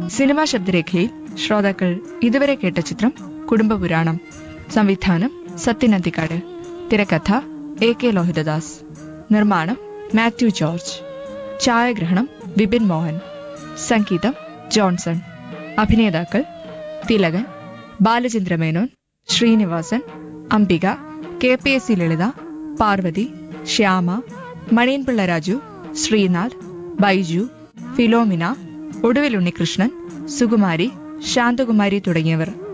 cinema ശബ്ദരേഖയിൽ ശ്രോതാക്കൾ ഇതുവരെ കേട്ട ചിത്രം കുടുംബപുരാണം സംവിധാനം സത്യനന്തിക്കാട് തിരക്കഥ എ കെ ലോഹിതദാസ് നിർമ്മാണം മാത്യു ജോർജ് ഛായാഗ്രഹണം വിപിൻ മോഹൻ സംഗീതം ജോൺസൺ അഭിനേതാക്കൾ Thilakan Balachandra Menon Sreenivasan Ambika K P S C Lalitha Parvathy Shyama Maniyanpilla Raju Sreenath Baiju Philomina Oduvil Unnikrishnan Sukumari Shanthakumari തുടങ്ങിയവർ